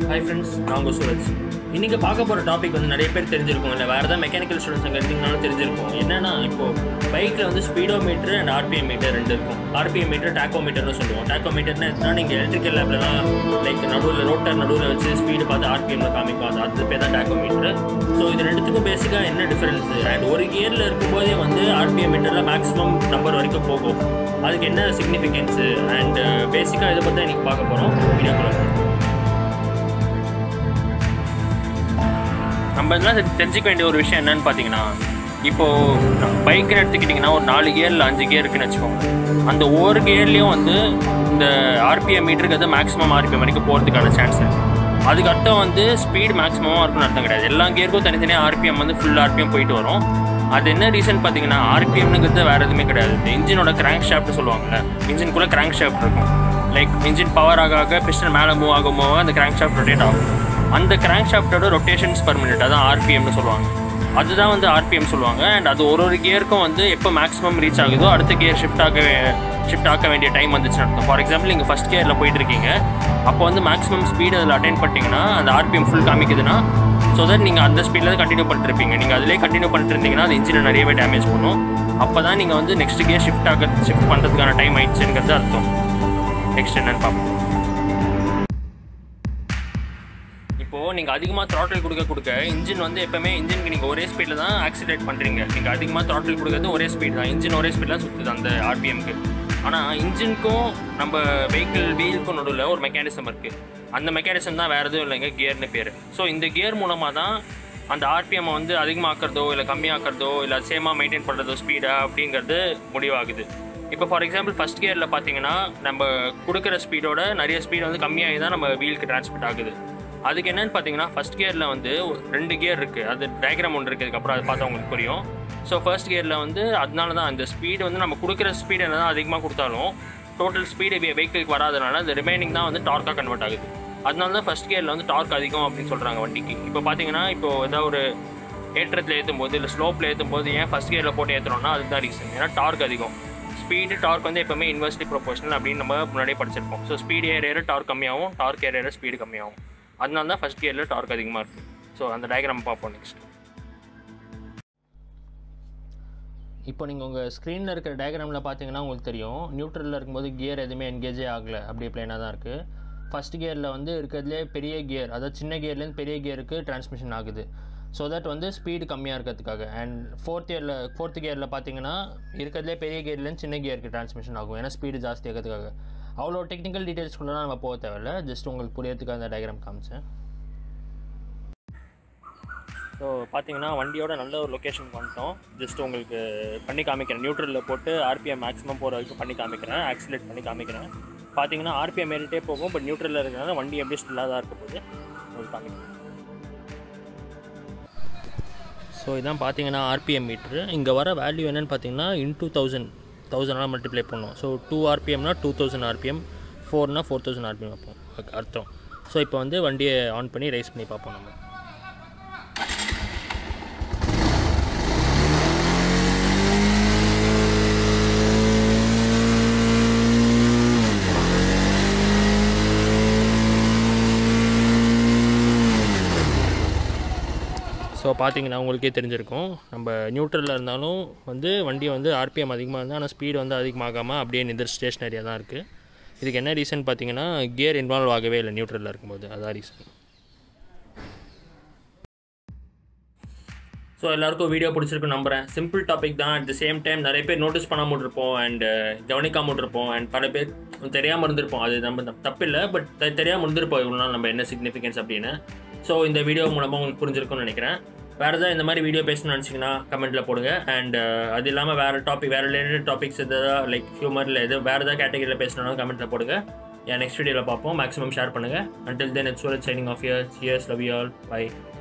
hi friends நான் உங்கள் சூரஜ் இன்றைக்கி பார்க்க போகிற டாபிக் வந்து நிறைய பேர் தெரிஞ்சிருக்கும் இல்லை வேறு ஏதாவது மெக்கானிக்கல் ஸ்டூடெண்ட்ஸ் அங்கே இருந்தீங்கனாலும் தெரிஞ்சிருக்கும் என்னன்னா இப்போது பைக்கில் வந்து speedometer and RPM meter ரெண்டு இருக்கும் ஆர்பிஎம் மீட்டர் டாக்கோ மீட்டர்னு சொல்லுவோம் டாக்கோ மீட்டர்னா எதுனா நீங்கள் எலக்ட்ரிக்கல் லேப்லலாம் லைக் நடுவில் ரோட்டர் நடுவில் வச்சு ஸ்பீடு பார்த்து ஆர்பிஎம்ல காமிக்கும் அது அது பேர் தான் டாக்கோ மீட்டர் ஸோ இது ரெண்டுத்துக்கும் பேசிக்காக என்ன டிஃபரன்ஸ் அண்ட் ஒரு கியரில் இருக்கும்போதே வந்து ஆர்பிஎம் மீட்டரில் மேக்ஸிமம் நம்பர் வரைக்கும் போகும் அதுக்கு என்ன சிக்னிஃபிகன்ஸு அண்ட் பேசிக்காக இதை பற்றி தான் இன்றைக்கி பார்க்க போகிறோம் வீடியோக்குள்ள நம்ம இதெல்லாம் தெ- தெரிஞ்சுக்க வேண்டிய ஒரு விஷயம் என்னன்னு பார்த்தீங்கன்னா இப்போது பைக்குன்னு எடுத்துக்கிட்டிங்கன்னா ஒரு நாலு கியர் இல்லை அஞ்சு கியர் இருக்குன்னு வச்சுக்கோங்க அந்த ஒவ்வொரு கியர்லேயும் வந்து இந்த ஆர்பிஎம் மீட்டருக்கு வந்து மேக்ஸிமம் ஆர்பிஎம் வரைக்கும் போகிறதுக்கான சான்ஸ் இருக்குது அதுக்கு அர்த்தம் வந்து ஸ்பீடு மேக்ஸிமமாக இருக்கும்னு அர்த்தம் கிடையாது எல்லா கியருக்கும் தனித்தனியாக ஆர்பிஎம் வந்து ஃபுல் ஆர்பிஎம் போயிட்டு வரும் அது என்ன ரீசன் பார்த்தீங்கன்னா ஆர்பிஎம்னுங்கிறது வேறு எதுவுமே கிடையாது இந்த இன்ஜினோட கிராங்க் ஷாஃப்ட் சொல்லுவாங்கல்ல இன்ஜினுக்குள்ளே கிராங்க் ஷாஃப்ட் இருக்கும் லைக் இன்ஜின் பவர் ஆக ஆக பிஸ்டன் மேலே மூவ் ஆகும் போக அந்த கிராங்க் ஷாஃப்ட் ரொட்டேட் ஆகும் அந்த கிராங்க் ஷாஃப்டோட ரொட்டேஷன்ஸ் பர் மினிட் அதான் ஆர்பிஎம்னு சொல்லுவாங்க அதுதான் வந்து ஆர்பிஎம் சொல்லுவாங்க அண்ட் அது ஒரு ஒரு கியருக்கும் வந்து எப்போ மேக்ஸிமம் ரீச் ஆகுதோ அடுத்த கியர் ஷிஃப்ட் ஆக ஷிஃப்ட் ஆக்க வேண்டிய டைம் வந்துச்சுன்னு அர்த்தம் ஃபார் எக்ஸாம்பிள் நீங்கள் ஃபஸ்ட் கியரில் போயிட்டு இருக்கீங்க அப்போ வந்து மேக்ஸிமம் ஸ்பீடு அதில் அட்டைன் பண்ணிட்டீங்கன்னா அந்த ஆர்பிஎம் ஃபுல் காமிக்குதுன்னா ஸோ தட் நீங்கள் அந்த ஸ்பீடில் கண்டினியூ பண்ணிருப்பீங்க நீங்கள் அதிலே கண்டினியூ பண்ணிட்டு இருந்தீங்கன்னா அது இன்ஜினை நிறையவே டேமேஜ் பண்ணும் அப்போ தான் நீங்கள் வந்து நெக்ஸ்ட் கியர் ஷிஃப்ட் ஆக ஷிஃப்ட் பண்ணுறதுக்கான டைம் ஆயிடுச்சுங்கிறது அர்த்தம் நெக்ஸ்ட் என்னன்னு பார்ப்போம் இப்போது நீங்கள் அதிகமாக த்ராட்டில் கொடுக்க கொடுக்க இன்ஜின் வந்து எப்போவுமே இன்ஜினுக்கு நீங்கள் ஒரே ஸ்பீடில் தான் ஆக்சிலேட் பண்ணுறீங்க நீங்கள் அதிகமாக த்ராட்டில் கொடுக்கறது ஒரே ஸ்பீட் தான் இன்ஜின் ஒரே ஸ்பீடில் தான் சுற்றுது அந்த ஆர்பிஎம்க்கு ஆனால் இன்ஜினுக்கும் நம்ம வெஹிக்கிள் வீலுக்கும் நடுவில் ஒரு மெக்கானிசம் இருக்குது அந்த மெக்கானிசம் தான் வேறு எதுவும் இல்லைங்க கியர்னு பேர் ஸோ இந்த கியர் மூலமாக தான் அந்த ஆர்பிஎம்மை வந்து அதிகமாக்குறதோ இல்லை கம்மியாக்குறதோ இல்லை சேமாக மெயின்டைன் பண்ணுறதோ ஸ்பீடாக அப்படிங்கிறது முடிவாகுது இப்போ ஃபார் எக்ஸாம்பிள் ஃபஸ்ட் கியரில் பார்த்தீங்கன்னா நம்ம கொடுக்குற ஸ்பீடோட நிறைய ஸ்பீடு வந்து கம்மியாகி தான் நம்ம வீலுக்கு டிரான்ஸ்மிட் ஆகுது அதுக்கு என்னன்னு பார்த்தீங்கன்னா ஃபஸ்ட் கியரில் வந்து ஒரு ரெண்டு கியர் இருக்குது அது டயக்ராம் ஒன்று இருக்குது அதுக்கப்புறம் அதை பார்த்தா உங்களுக்கு புரியும் ஸோ ஃபர்ஸ்ட் கியரில் வந்து அதனால தான் அந்த ஸ்பீடு வந்து நம்ம கொடுக்குற ஸ்பீடு என்ன தான் அதிகமாக கொடுத்தாலும் டோட்டல் ஸ்பீடு வெஹிக்கிளுக்கு வராதனால அந்த ரிமைனிங் தான் வந்து டார்க்காக கன்வெர்ட் ஆகுது அதனால தான் ஃபஸ்ட் கியரில் வந்து டார்க் அதிகம் அப்படின்னு சொல்கிறாங்க வண்டிக்கு இப்போ பார்த்தீங்கன்னா இப்போ ஏதாவது ஒரு ஏற்றத்தில் ஏற்றும் போது இல்லை ஸ்லோப்பில் ஏற்றும் போது ஏன் ஃபஸ்ட் கியரில் போட்டு ஏற்றுறோம்னா அதுதான் ரீசன் ஏன்னா டார்க் அதிகம் ஸ்பீடு டார்க் வந்து எப்பவுமே இன்வெர்ஸ்லி ப்ரொபோஷனல் அப்படின்னு நம்ம முன்னாடியே படிச்சிருப்போம் ஸோ ஸ்பீடு ஏற ஏற டார்க் கம்மியாகும் டார்க் ஏற ஏற ஸ்பீடு கம்மியாகும் அதனால தான் ஃபஸ்ட் கியரில் டார்க் அதிகமாக இருக்குது ஸோ அந்த டயக்ராம் பார்ப்போம் நெக்ஸ்ட் இப்போ நீங்கள் உங்கள் ஸ்க்ரீனில் இருக்கிற டயக்ராமில் பார்த்தீங்கன்னா உங்களுக்கு தெரியும் நியூட்ரலில் இருக்கும்போது கியர் எதுவுமே என்கேஜே ஆகலை அப்படியே பிளைனாக தான் இருக்குது ஃபஸ்ட் கியரில் வந்து இருக்கிறதுலே பெரிய கியர் அதாவது சின்ன கியர்லேருந்து பெரிய கியருக்கு டிரான்ஸ்மிஷன் ஆகுது ஸோ தட் வந்து ஸ்பீடு கம்மியாக இருக்கிறதுக்காக அண்ட் ஃபோர்த் இயரில் ஃபோர்த் கியரில் பார்த்தீங்கன்னா இருக்கிறதுலே பெரிய கியர்லேருந்து சின்ன கியருக்கு டிரான்ஸ்மிஷன் ஆகும் ஏன்னா ஸ்பீடு ஜாஸ்தி ஆகிறதுக்காக அவ்வளோ டெக்னிக்கல் டீட்டெயில்ஸ்குள்ளலாம் நம்ம போக தேவையில்ல ஜஸ்ட் உங்களுக்கு புரியறதுக்கு அந்த டயக்ராம் காமிச்சேன் ஸோ பார்த்தீங்கன்னா வண்டியோட நல்ல ஒரு லொக்கேஷனுக்கு வந்துட்டோம் ஜஸ்ட் உங்களுக்கு பண்ணி காமிக்கிறேன் நியூட்ரலில் போட்டு ஆர்பிஎம் மேக்ஸிமம் போகிற வரைக்கும் பண்ணி காமிக்கிறேன் ஆக்சிலேட் பண்ணி காமிக்கிறேன் பார்த்தீங்கன்னா ஆர்பிஎம் ஏறிட்டே போகும் பட் நியூட்ரலில் இருக்கிறனால வண்டி எப்படி ஸ்டில்லாக தான் இருக்க போகுது உங்களுக்கு காமிக்கிறேன் ஸோ இதான் பார்த்தீங்கன்னா ஆர்பிஎம் மீட்ரு இங்கே வர வேல்யூ என்னன்னு பார்த்தீங்கன்னா இன்டூ தௌசண்ட் தௌசண்டாக மல்டிப்ளை பண்ணோம் ஸோ டூ ஆர்பிஎம்னா டூ தௌசண்ட் ஆர்பிஎம் ஃபோர்னா ஃபோர் தௌசண்ட் ஆர்பிஎம் வைப்போம் அதுக்கு அர்த்தம் ஸோ இப்போ வந்து வண்டியை ஆன் பண்ணி ரைஸ் பண்ணி பார்ப்போம் நம்ம ஸோ பார்த்தீங்கன்னா உங்களுக்கே தெரிஞ்சிருக்கும் நம்ம நியூட்ரலில் இருந்தாலும் வந்து வண்டி வந்து ஆர்பிஎம் அதிகமாக இருந்தால் ஆனால் ஸ்பீடு வந்து அதிகமாகாமல் அப்படியே நிதர் ஸ்டேஷனரியாக தான் இருக்குது இதுக்கு என்ன ரீசன் பார்த்தீங்கன்னா கியர் இன்வால்வ் ஆகவே இல்லை நியூட்ரலில் இருக்கும்போது அதான் ரீசன் ஸோ எல்லாருக்கும் வீடியோ பிடிச்சிருக்கு நம்புறேன் சிம்பிள் டாபிக் தான் அட் த சேம் டைம் நிறைய பேர் நோட்டீஸ் பண்ணாமல் இருப்போம் அண்ட் கவனிக்காமல் இருப்போம் அண்ட் பல பேர் தெரியாமல் இருந்திருப்போம் அது நம்ம தப்- தப்பில்லை பட் தெரியாமல் இருந்திருப்போம் இவ்வளோ நாள் நம்ம என்ன சிக்னிஃபிகன்ஸ் அப்படின்னு ஸோ இந்த வீடியோ மூலமாக உங்களுக்கு புரிஞ்சிருக்கும்னு நினைக்கிறேன் வேறு ஏதாவது இந்த மாதிரி வீடியோ பேசணும்னு நினச்சிங்கன்னா கமெண்ட்டில் போடுங்க அண்ட் அது இல்லாமல் வேறு டாபிக் வேறு ரிலேட்டட் டாபிக்ஸ் எதாவது லைக் ஹியூமரில் எது வேறு ஏதாவது கேட்டகரியில் பேசணும்னா கமெண்ட்டில் போடுங்க என் நெக்ஸ்ட் வீடியோவில் பார்ப்போம் மேக்ஸிமம் ஷேர் பண்ணுங்கள் until then it's signing off here cheers love you all by